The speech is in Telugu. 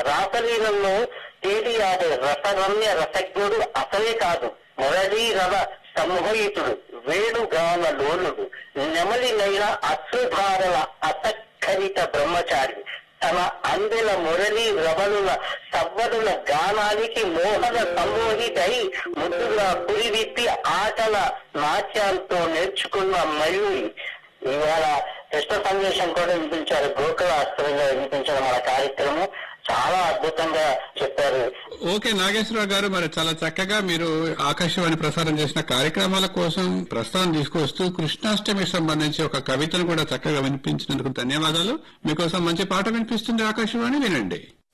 రాసలీలలో తేలి ఆడే రసరమ్య రసజ్ఞుడు అసలే కాదు మురళీ రవ సంమోహితుడు వేణుగాన లోలుడు నెమలి నైన అశ్రుధారల అసక్కరిత బ్రహ్మచారి తన అందెల మురళి రవలుల సవ్వడుల గానానికి మోహన సమ్మోహితై ముద్దుగా పురివిప్పి ఆటల నాట్యాలతో నేర్చుకున్న మయూరి ఇవాళ కృష్ణ సందేశం కూడా వినిపించారు గోకుల ఆస్పత్రిలో వినిపించిన మన కార్యక్రమం చాలా అద్భుతంగా చెప్పారు ఓకే నాగేశ్వరరావు గారు మరి చాలా చక్కగా మీరు ఆకాశవాణి ప్రసారం చేసిన కార్యక్రమాల కోసం ప్రస్తావన తీసుకొస్తూ కృష్ణాష్టమికి సంబంధించి ఒక కవితను కూడా చక్కగా వినిపించినందుకు ధన్యవాదాలు మీకోసం మంచి పాట వినిపిస్తుంది ఆకాశవాణి వినండి